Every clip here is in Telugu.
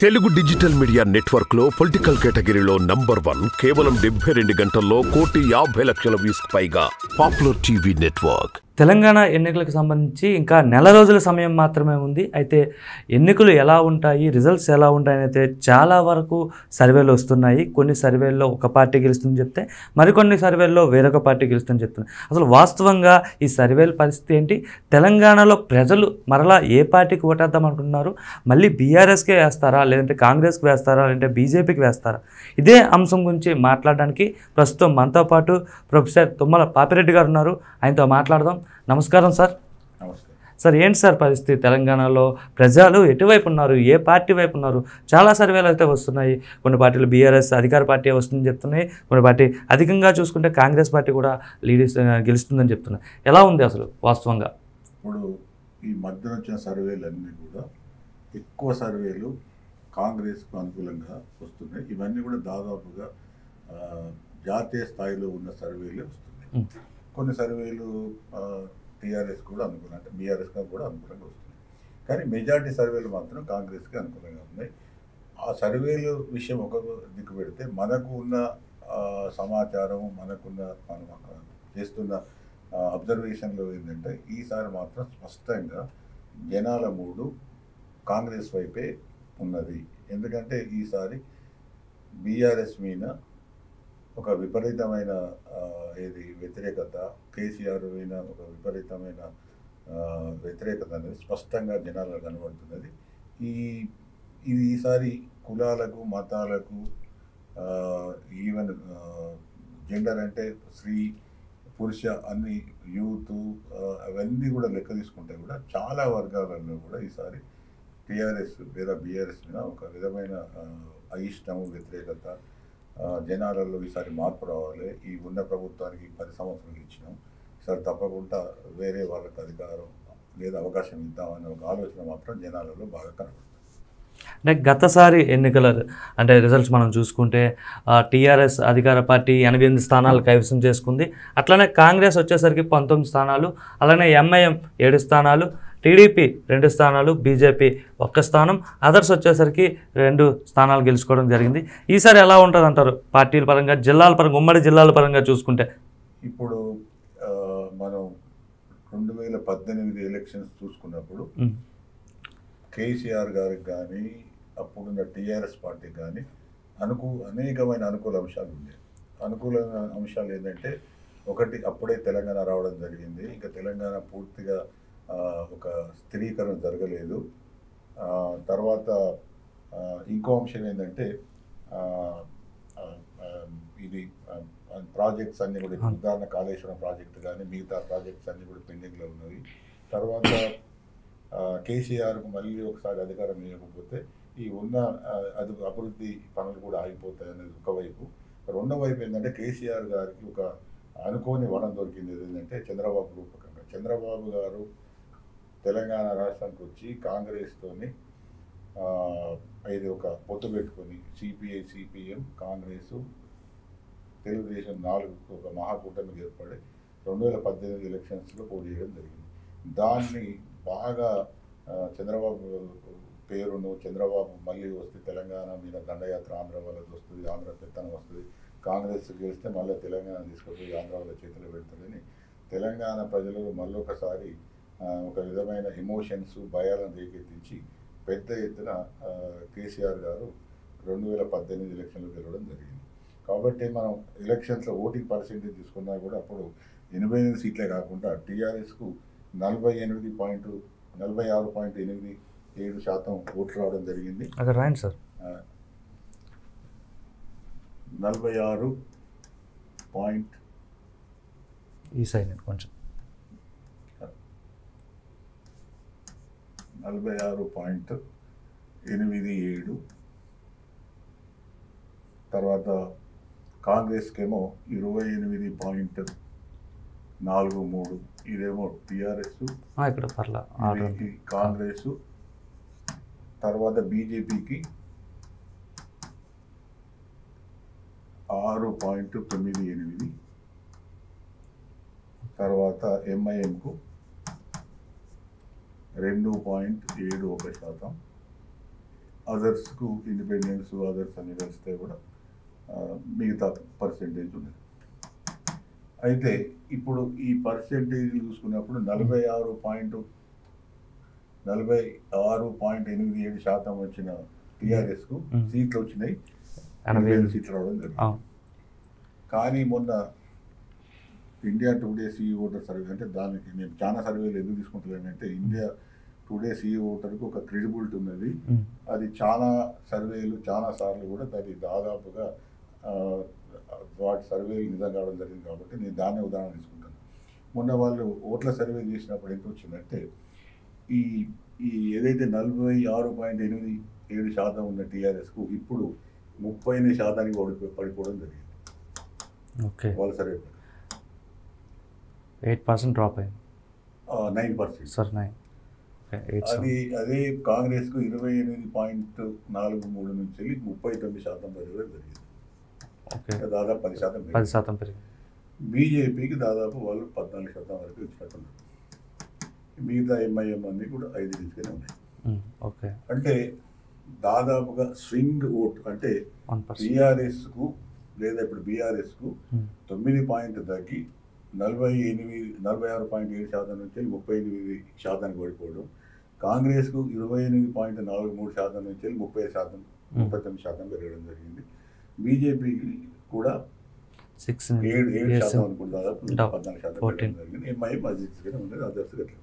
తెలుగు డిజిటల్ మీడియా నెట్వర్క్ లో పొలిటికల్ కేటగిరీలో నంబర్ వన్ కేవలం డెబ్బై రెండు గంటల్లో కోటి యాభై లక్షల వ్యూస్ పైగా పాపులర్ టీవీ నెట్వర్క్ తెలంగాణ ఎన్నికలకు సంబంధించి ఇంకా నెల రోజుల సమయం మాత్రమే ఉంది అయితే ఎన్నికలు ఎలా ఉంటాయి రిజల్ట్స్ ఎలా ఉంటాయని అయితే చాలా వరకు సర్వేలు వస్తున్నాయి కొన్ని సర్వేల్లో ఒక పార్టీ గెలుస్తుందని చెప్తే మరికొన్ని సర్వేల్లో వేరొక పార్టీ గెలుస్తుందని చెప్తున్నాయి అసలు వాస్తవంగా ఈ సర్వేల పరిస్థితి ఏంటి తెలంగాణలో ప్రజలు మరలా ఏ పార్టీకి ఓటేద్దాం అనుకుంటున్నారు మళ్ళీ బీఆర్ఎస్కే వేస్తారా లేదంటే కాంగ్రెస్కి వేస్తారా లేదంటే బీజేపీకి వేస్తారా ఇదే అంశం గురించి మాట్లాడడానికి ప్రస్తుతం మనతో పాటు ప్రొఫెసర్ తుమ్మల పాపిరెడ్డి గారు ఉన్నారు ఆయనతో మాట్లాడదాం నమస్కారం సార్ నమస్తే సార్ ఏంటి సార్ పరిస్థితి తెలంగాణలో ప్రజలు ఎటువైపు ఉన్నారు ఏ పార్టీ వైపు ఉన్నారు చాలా సర్వేలు అయితే వస్తున్నాయి కొన్ని పార్టీలు బీఆర్ఎస్ అధికార పార్టీ వస్తుందని చెప్తున్నాయి కొన్ని పార్టీ అధికంగా చూసుకుంటే కాంగ్రెస్ పార్టీ కూడా లీడ్ గెలుస్తుందని చెప్తున్నాయి ఎలా ఉంది అసలు వాస్తవంగా ఇప్పుడు ఈ మధ్యన వచ్చిన సర్వేలన్నీ కూడా ఎక్కువ సర్వేలు కాంగ్రెస్కు అనుకూలంగా వస్తున్నాయి ఇవన్నీ కూడా దాదాపుగా ఆ, జాతీయ స్థాయిలో ఉన్న సర్వేలే వస్తున్నాయి మ్. కొన్ని సర్వేలు టీఆర్ఎస్ కూడా అనుకూలంగా అంటే బీఆర్ఎస్ కూడా అనుకూలంగా వస్తున్నాయి కానీ మెజారిటీ సర్వేలు మాత్రం కాంగ్రెస్కి అనుకూలంగా ఉన్నాయి ఆ సర్వేలు విషయం ఒక దిక్కు పెడితే మనకు ఉన్న ఆ, సమాచారం మనకున్న మనం ఆ, చేస్తున్న అబ్జర్వేషన్లో ఏంటంటే ఈసారి మాత్రం స్పష్టంగా జనాల మూడు కాంగ్రెస్ వైపే ఉన్నది ఎందుకంటే ఈసారి బీఆర్ఎస్ మీద ఒక విపరీతమైన ఆ, ఏది వ్యతిరేకత కేసీఆర్ మీద ఒక విపరీతమైన ఆ, వ్యతిరేకత అనేది స్పష్టంగా జనాల్లో కనబడుతున్నది ఈ ఇది ఈసారి కులాలకు మతాలకు ఈవెన్ జెండర్ అంటే స్త్రీ పురుష అన్ని యూత్ అవన్నీ కూడా లెక్క తీసుకుంటే కూడా చాలా వర్గాలలో కూడా ఈసారి టీఆర్ఎస్ లేదా బీఆర్ఎస్ మీద ఒక విధమైన ఆ, అయిష్టము వ్యతిరేకత ఆ, జనాలలో ఈసారి మార్పు రావాలి ఈ ఉన్న ప్రభుత్వానికి పది సంవత్సరాలు ఇచ్చినాం ఈసారి తప్పకుండా వేరే వాళ్ళకి అధికారం లేదా అవకాశం ఇద్దామనే ఒక ఆలోచన మాత్రం జనాలలో బాగా కనబడుతుంది అంటే గతసారి ఎన్నికల అంటే రిజల్ట్స్ మనం చూసుకుంటే టీఆర్ఎస్ అధికార పార్టీ ఎనభై ఎనిమిది స్థానాలు కైవసం చేసుకుంది అట్లనే కాంగ్రెస్ వచ్చేసరికి పంతొమ్మిది స్థానాలు అలానే ఎంఐఎం ఏడు స్థానాలు టీడీపీ రెండు స్థానాలు బీజేపీ ఒక్క స్థానం అదర్స్ వచ్చేసరికి రెండు స్థానాలు గెలుచుకోవడం జరిగింది ఈసారి ఎలా ఉంటుంది అంటారు పార్టీల పరంగా జిల్లాల పరంగా ఉమ్మడి జిల్లాల పరంగా చూసుకుంటే ఇప్పుడు ఆ, మనం రెండు వేల పద్దెనిమిది ఎలక్షన్స్ చూసుకున్నప్పుడు ఉమ్, కేసీఆర్ గారికి కానీ అప్పుడున్న టీఆర్ఎస్ పార్టీకి కానీ అనుకూ అనేకమైన అనుకూల అంశాలు ఉన్నాయి అనుకూల అంశాలు ఏంటంటే ఒకటి అప్పుడే తెలంగాణ రావడం జరిగింది ఇంకా తెలంగాణ పూర్తిగా ఆ, ఒక స్థిరీకరణ జరగలేదు ఆ, తర్వాత ఆ, ఇంకో అంశం ఏంటంటే ఆ, ఆ, ఆ, ఇది ప్రాజెక్ట్స్ అన్ని కూడా ఇప్పుడు ఉదాహరణ కాళేశ్వరం ప్రాజెక్ట్ కానీ మిగతా ప్రాజెక్ట్స్ అన్ని కూడా పెండింగ్లో ఉన్నవి తర్వాత ఆ, కేసీఆర్కు మళ్ళీ ఒకసారి అధికారం ఇవ్వకపోతే ఈ ఉన్న ఆ, అది అభివృద్ధి పనులు కూడా ఆగిపోతాయి అనేది ఒకవైపు రెండో వైపు ఏంటంటే కేసీఆర్ గారికి ఒక అనుకోని వరం దొరికింది ఏంటంటే చంద్రబాబు రూపకంగా చంద్రబాబు గారు తెలంగాణ రాష్ట్రానికి వచ్చి కాంగ్రెస్తోని ఆ, ఇది ఒక పొత్తు పెట్టుకొని సిపిఐ సిపిఎం కాంగ్రెస్ తెలుగుదేశం నాలుగు ఒక మహాకూటమికి ఏర్పడి రెండు వేల పద్దెనిమిది ఎలక్షన్స్లో పోటీ చేయడం జరిగింది దాన్ని బాగా ఆ, చంద్రబాబు పేరును చంద్రబాబు మళ్ళీ వస్తే తెలంగాణ మీద దండయాత్ర ఆంధ్ర వాళ్ళకి వస్తుంది ఆంధ్ర పెత్తనం వస్తుంది కాంగ్రెస్ గెలిస్తే మళ్ళీ తెలంగాణ తీసుకుపోయి ఆంధ్ర వాళ్ళ చేతిలో పెడుతుందని తెలంగాణ ప్రజలు మళ్ళొకసారి ఆ, ఒక విధమైన ఎమోషన్స్ భయాలను రేకెత్తించి పెద్ద ఎత్తున ఆ, కేసీఆర్ గారు రెండు వేల పద్దెనిమిది ఎలక్షన్లో గెలవడం జరిగింది కాబట్టి మనం ఎలక్షన్స్లో ఓటింగ్ పర్సెంటేజ్ తీసుకున్నా కూడా అప్పుడు ఎనభై ఎనిమిది సీట్లే కాకుండా టీఆర్ఎస్కు నలభై ఎనిమిది పాయింట్ నలభై ఆరు పాయింట్ ఎనిమిది ఏడు శాతం ఓట్లు రావడం జరిగింది అక్కడ రాయండి సార్ ఆ, నలభై ఆరు పాయింట్ ఈ సైడ్ కొంచెం నలభై ఆరు పాయింట్ ఎనిమిది ఏడు తర్వాత కాంగ్రెస్కేమో ఇరవై ఎనిమిది పాయింట్ నాలుగు మూడు ఇదేమో టీఆర్ఎస్ ఆ, ఇక్కడ పర్లా ఆర్డర్ ఉంది. కాంగ్రెస్ తర్వాత బీజేపీకి ఆరు పాయింట్ తొమ్మిది ఎనిమిది తర్వాత ఎంఐఎంకు రెండు పాయింట్ ఏడు ఒక శాతం అదర్స్కు ఇండిపెండెన్స్ అదర్స్ అని కలిస్తే కూడా ఆ, మిగతా పర్సెంటేజ్ ఉంది అయితే ఇప్పుడు ఈ పర్సెంటేజ్ చూసుకున్నప్పుడు నలభై ఆరు పాయింట్ నలభై ఆరు పాయింట్ ఎనిమిది ఏడు శాతం వచ్చిన టీఆర్ఎస్కు మ్మ్. సీట్లు వచ్చినాయి ఎనభై ఎనభై ఎనిమిది. సీట్లు రావడం జరిగింది అవును కానీ మొన్న India Today C voter survey అంటే దానికి నేను చాలా సర్వేలు ఎందుకు తీసుకుంటున్నానంటే ఇండియా టుడే సిఈ ఓటర్కి ఒక క్రెడిబిలిటీ ఉన్నది ఉమ్, అది చాలా సర్వేలు చాలా సార్లు కూడా దాన్ని దాదాపుగా ఆ, వాటి సర్వేలు నిజం కావడం జరిగింది కాబట్టి నేను దాన్నే ఉదాహరణ తీసుకుంటాను మొన్న వాళ్ళు ఓట్ల సర్వే చేసినప్పుడు ఎంత వచ్చిందంటే ఈ ఈ ఏదైతే నలభై ఆరు పాయింట్ ఎనిమిది ఏడు శాతం ఉన్న టీఆర్ఎస్కు ఇప్పుడు ముప్పై ఎనిమిది శాతానికి పడిపో పడిపోవడం జరిగింది ఓకే వాళ్ళ సర్వే ఎయిట్ పర్సెంట్ డ్రాప్ అయింది nine percent sir nine okay eight అది అదే కాంగ్రెస్కు ఇరవై ఎనిమిది పాయింట్ నాలుగు మూడు నుంచి వెళ్ళి ముప్పై తొమ్మిది శాతం పెరగడం జరిగింది ఓకే దాదాపు పది శాతం పది పెరిగింది. శాతం పెరిగింది బీజేపీకి దాదాపు వాళ్ళు పద్నాలుగు శాతం వరకు ఇచ్చినట్టున్నారు మిగతా ఎంఐఎం అన్ని కూడా ఐదు రీతిగానే ఉన్నాయి ఉమ్, ఓకే అంటే దాదాపుగా స్వింగ్ ఓట్ అంటే వన్ పర్సెంట్ టీఆర్ఎస్కు లేదా ఇప్పుడు బీఆర్ఎస్కు తొమ్మిది పాయింట్ తగ్గి నలభై ఎనిమిది నలభై ఆరు పాయింట్ ఏడు శాతం నుంచి ముప్పై ఎనిమిది శాతానికి పడిపోవడం కాంగ్రెస్కు ఇరవై ఎనిమిది పాయింట్ నాలుగు మూడు శాతం నుంచి ముప్పై శాతం ముప్పై తొమ్మిది శాతం పెరగడం జరిగింది బీజేపీకి కూడా సిక్స్ ఏడు ఏడు Yes, శాతం sir. అనుకుంటే దాదాపు Double. పద్నాలుగు శాతం 14. పెరగడం జరిగింది ఎంఐ మజిద్గానే ఉండేది అదర్స్ గట్ల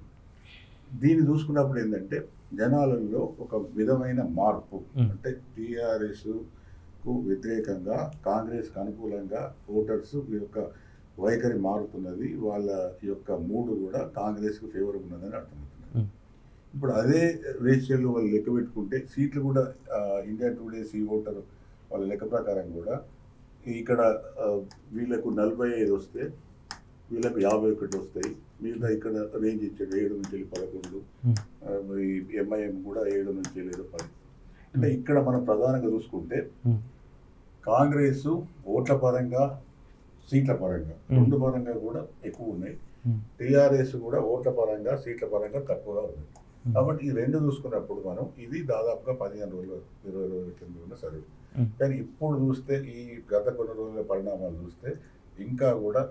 దీన్ని చూసుకున్నప్పుడు ఏంటంటే జనాలలో ఒక విధమైన మార్పు Mm. అంటే టీఆర్ఎస్ కు వ్యతిరేకంగా కాంగ్రెస్కి అనుకూలంగా ఓటర్స్ యొక్క వైఖరి మారుతున్నది వాళ్ళ యొక్క మూడు కూడా కాంగ్రెస్కి ఫేవర్ ఉన్నదని అర్థమవుతున్నది Mm. ఇప్పుడు అదే రేషియోలో వాళ్ళు లెక్క పెట్టుకుంటే సీట్లు కూడా ఆ, ఇండియా టుడే సీ ఓటర్ వాళ్ళ లెక్క ప్రకారం కూడా ఇక్కడ ఆ, వీళ్ళకు నలభై ఐదు వస్తే వీళ్ళకు యాభై ఒకటి వస్తాయి మిగతా ఇక్కడ రేంజ్ ఇచ్చాడు ఏడు నుంచి వెళ్ళి పదకొండు Hmm. ఆ, ఈ ఎంఐఎం కూడా ఏడు నుంచి వెళ్ళి ఏడు పది అంటే ఇక్కడ మనం ప్రధానంగా చూసుకుంటే ఉమ్, కాంగ్రెస్ ఓట్ల పరంగా సీట్ల పరంగా Hmm. రెండు పరంగా కూడా ఎక్కువ ఉన్నాయి ఉమ్, టీఆర్ఎస్ కూడా ఓట్ల పరంగా సీట్ల పరంగా తక్కువగా ఉంది ఉమ్, కాబట్టి ఈ రెండు చూసుకున్నప్పుడు మనం ఇది దాదాపుగా పదిహేను రోజులు ఇరవై రోజుల కింద ఉన్న సర్వే ఉమ్, కానీ ఇప్పుడు చూస్తే ఈ గత కొన్ని రోజుల పరిణామాలు చూస్తే ఇంకా కూడా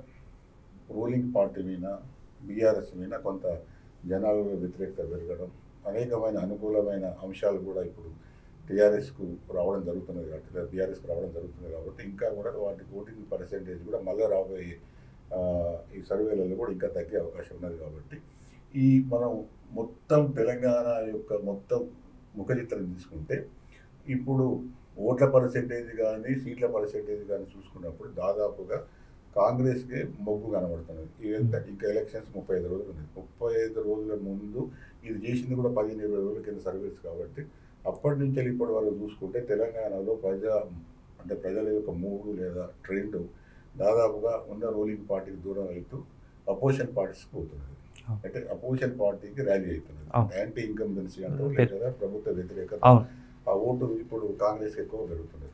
రూలింగ్ పార్టీ మీద బీఆర్ఎస్ మీద కొంత జనాలలో వ్యతిరేకత పెరగడం అనేకమైన అనుకూలమైన అంశాలు కూడా ఇప్పుడు టీఆర్ఎస్కు రావడం జరుగుతున్నది కాబట్టి బీఆర్ఎస్కు రావడం జరుగుతుంది కాబట్టి ఇంకా కూడా వాటి ఓటింగ్ పర్సెంటేజ్ కూడా మళ్ళీ రాబోయే ఆ, ఈ సర్వేలలో కూడా ఇంకా తగ్గే అవకాశం ఉన్నది కాబట్టి ఈ మనం మొత్తం తెలంగాణ యొక్క మొత్తం ముఖ చిత్రం తీసుకుంటే ఇప్పుడు ఓట్ల పర్సెంటేజ్ కానీ సీట్ల పర్సెంటేజ్ కానీ చూసుకున్నప్పుడు దాదాపుగా కాంగ్రెస్కే మొగ్గు కనబడుతున్నది ఇదంతా ఇంకా ఎలక్షన్స్ ముప్పై ఐదు రోజులు ఉన్నాయి ముప్పై ఐదు రోజుల ముందు ఇది చేసింది కూడా పదిహేను ఇరవై రోజుల కింద సర్వీస్ కాబట్టి అప్పటి నుంచి ఇప్పటి వరకు చూసుకుంటే తెలంగాణలో ప్రజా అంటే ప్రజల యొక్క మూడు లేదా ట్రెండ్ దాదాపుగా ఉన్న రూలింగ్ పార్టీకి దూరం అవుతూ అపోజిషన్ పార్టీస్కి పోతున్నది అవును. అంటే అపోజిషన్ పార్టీకి ర్యాలీ అవుతున్నది అవును. యాంటీ ఇన్కంబెన్సీ అంటూ పెట్- లేదా ప్రభుత్వ వ్యతిరేకత అవును ఆ ఓటు ఇప్పుడు కాంగ్రెస్ ఎక్కువ పెరుగుతున్నది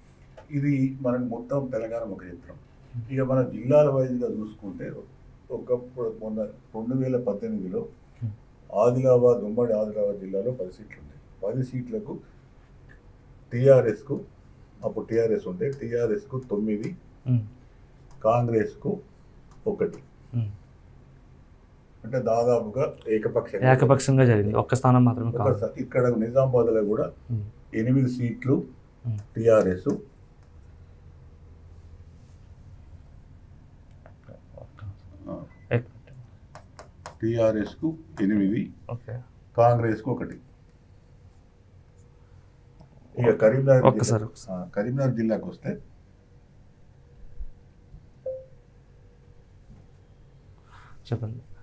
ఇది మనకు మొత్తం తెలంగాణ ముఖ చిత్రం ఇక మన జిల్లాల వైజ్గా చూసుకుంటే ఒకప్పుడు మొన్న రెండు వేల పద్దెనిమిదిలో ఆదిలాబాద్ ఉమ్మడి ఆదిలాబాద్ జిల్లాలో పది సీట్లు ఉన్నాయి పది సీట్లకు టీఆర్ఎస్కు అప్పుడు టీఆర్ఎస్ ఉంటే టీఆర్ఎస్కు తొమ్మిది ఉమ్, కాంగ్రెస్కు ఒకటి ఉమ్. అంటే దాదాపుగా ఏకపక్షంగా ఏకపక్షంగా జరిగింది ఒక్క స్థానం మాత్రమే కాదు ఒకసారి ఇక్కడ నిజామాబాద్లో కూడా ఉమ్, ఎనిమిది సీట్లు ఉమ్. టీఆర్ఎస్ ఎక్- టీఆర్ఎస్కు ఎనిమిది ఓకే కాంగ్రెస్కు ఒకటి ఇక కరీంనగర్ ఒక్కసారి, జిల్లా- ఆ, కరీంనగర్ జిల్లాకు వస్తే చెప్పండి